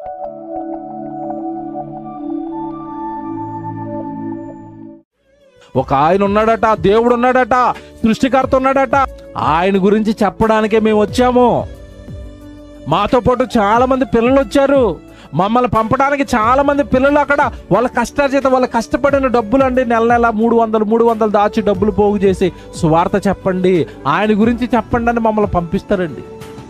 ఒక ఆయన ఉన్నాడట దేవుడు ఉన్నాడట సృష్టికర్త ఉన్నాడట ఆయన గురించి చెప్పడానికే మేము వచ్చాము మాతో పాటు చాలా మంది పిల్లలు వచ్చారు మమ్మల్ని పంపడానికి చాలా మంది పిల్లలు అక్కడ వాళ్ళ కష్టార్జిత వాళ్ళ కష్టపడిన డబ్బులు అండి నెల నెల మూడు వందలు మూడు వందలు దాచి డబ్బులు పోగు చేసి సువార్త చెప్పండి ఆయన గురించి చెప్పండి అని మమ్మల్ని పంపిస్తారండి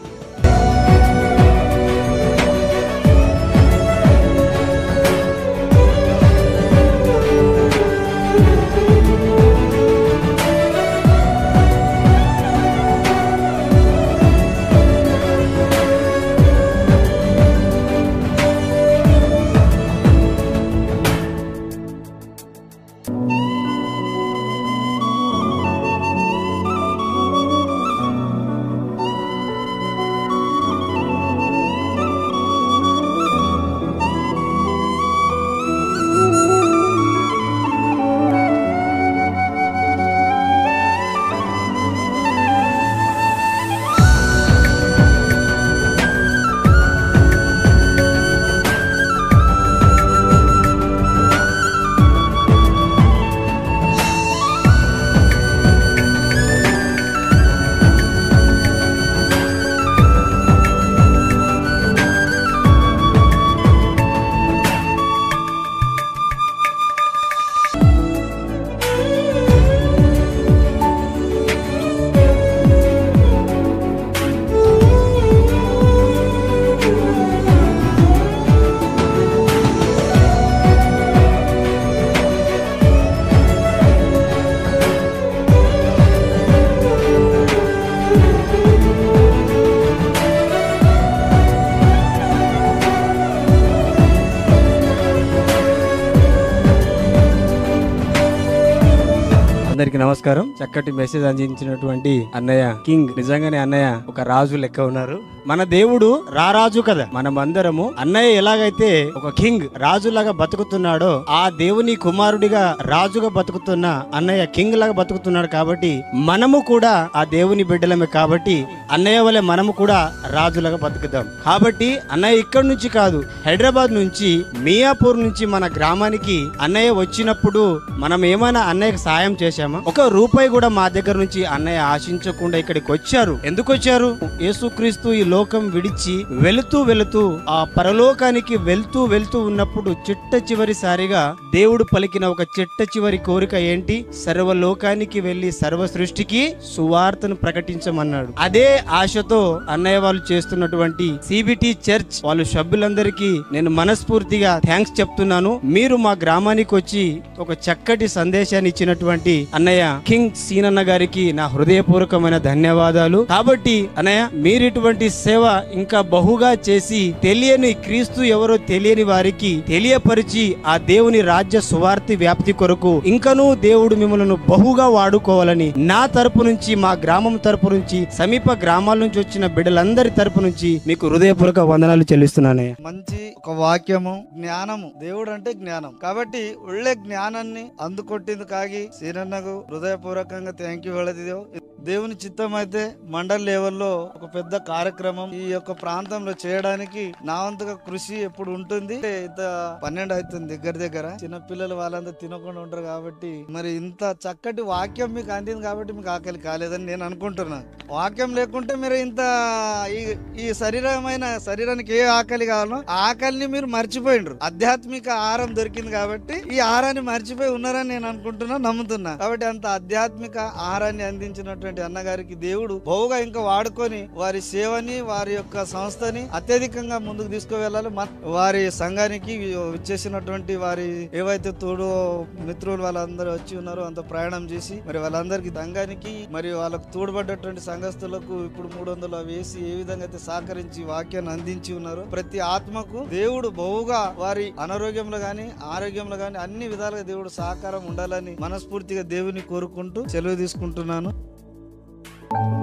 అందరికి నమస్కారం చక్కటి మెసేజ్ అందించినటువంటి అన్నయ్య కింగ్ నిజంగానే అన్నయ్య ఒక రాజు లెక్క ఉన్నారు మన దేవుడు రారాజు కదా మనమందరము అన్నయ్య ఎలాగైతే ఒక కింగ్ రాజులాగా బతుకుతున్నాడో ఆ దేవుని కుమారుడిగా రాజుగా బతుకుతున్న అన్నయ్య కింగ్ లాగా బతుకుతున్నాడు కాబట్టి మనము కూడా ఆ దేవుని బిడ్డలమే కాబట్టి అన్నయ్య వలె మనము కూడా రాజులాగా బతుకుదాం కాబట్టి అన్నయ్య ఇక్కడ నుంచి కాదు హైదరాబాద్ నుంచి మియాపూర్ నుంచి మన గ్రామానికి అన్నయ్య వచ్చినప్పుడు మనం ఏమైనా అన్నయ్యకి సాయం చేశామా ఒక రూపాయి కూడా మా దగ్గర నుంచి అన్నయ్య ఆశించకుండా ఇక్కడికి వచ్చారు ఎందుకు వచ్చారు యేసుక్రీస్తు ఈ లోకం విడిచి వెళుతూ వెళుతూ ఆ పరలోకానికి వెళ్తూ వెళ్తూ ఉన్నప్పుడు చిట్ట చివరిసారిగా దేవుడు పలికిన ఒక చిట్ట చివరి కోరిక ఏంటి సర్వలోకానికి వెళ్లి సర్వ సృష్టికి సువార్తను ప్రకటించమన్నాడు అదే ఆశతో అన్నయ్య వాళ్ళు చేస్తున్నటువంటి సిబిటి చర్చ్ వాళ్ళు సభ్యులందరికీ నేను మనస్ఫూర్తిగా థ్యాంక్స్ చెప్తున్నాను మీరు మా గ్రామానికి వచ్చి ఒక చక్కటి సందేశాన్ని ఇచ్చినటువంటి అన్నయ్య కింగ్ సీనన్న గారికి నా హృదయపూర్వకమైన ధన్యవాదాలు కాబట్టి అన్నయ్య మీరు ఇటువంటి సేవ ఇంకా బహుగా చేసి తెలియని క్రీస్తు ఎవరో తెలియని వారికి తెలియపరిచి ఆ దేవుని రాజ్య సువార్తి వ్యాప్తి కొరకు ఇంకనూ దేవుడు మిమ్మల్ని బహుగా వాడుకోవాలని నా తరపు నుంచి మా గ్రామం తరపు నుంచి సమీప గ్రామాల నుంచి వచ్చిన బిడ్డలందరి తరపు నుంచి మీకు హృదయపూర్వక వందనాలు చెల్లిస్తున్నానే మంచి ఒక వాక్యము జ్ఞానము దేవుడు అంటే జ్ఞానం కాబట్టి ఒళ్ళే జ్ఞానాన్ని అందుకొట్టింది కాగి శ్రీరన్నకు హృదయపూర్వకంగా థ్యాంక్ యూ దేవ్ దేవుని చిత్తం అయితే మండల్ లెవెల్లో ఒక పెద్ద కార్యక్రమం ఈ యొక్క ప్రాంతంలో చేయడానికి నా వంతుగా కృషి ఎప్పుడు ఉంటుంది అంటే ఇంత పన్నెండు అవుతుంది దగ్గర దగ్గర చిన్న పిల్లలు వాళ్ళంతా తినకుండా ఉంటారు కాబట్టి మరి ఇంత చక్కటి వాక్యం మీకు అందింది కాబట్టి మీకు ఆకలి కాలేదని నేను అనుకుంటున్నాను వాక్యం లేకుంటే మీరు ఇంత ఈ ఈ శరీరమైన శరీరానికి ఏ ఆకలి కావాలో ఆ ఆకలిని మీరు మర్చిపోయిండ్రు ఆధ్యాత్మిక ఆహారం దొరికింది కాబట్టి ఈ ఆహారాన్ని మర్చిపోయి ఉన్నారని నేను అనుకుంటున్నా నమ్ముతున్నా కాబట్టి అంత ఆధ్యాత్మిక ఆహారాన్ని అందించినటువంటి అన్నగారికి దేవుడు బహుగా ఇంకా వాడుకొని వారి సేవని వారి యొక్క సంస్థని అత్యధికంగా ముందుకు తీసుకువెళ్ళాలి మ- వారి సంఘానికి ఇచ్చేసినటువంటి వారి ఏవైతే తోడు మిత్రులు వాళ్ళందరూ వచ్చి ఉన్నారో అంత ప్రయాణం చేసి మరి వాళ్ళందరికి సంఘానికి మరి వాళ్ళకు తోడ్పడ్డటువంటి సంఘస్థులకు ఇప్పుడు మూడు వందలు వేసి ఏ విధంగా అయితే సహకరించి వాక్యాన్ని అందించి ఉన్నారో ప్రతి ఆత్మకు దేవుడు బహుగా వారి అనారోగ్యంలో గాని ఆరోగ్యంలో గాని అన్ని విధాలుగా దేవుడు సహకారం ఉండాలని మనస్ఫూర్తిగా దేవుని కోరుకుంటూ సెలవు తీసుకుంటున్నాను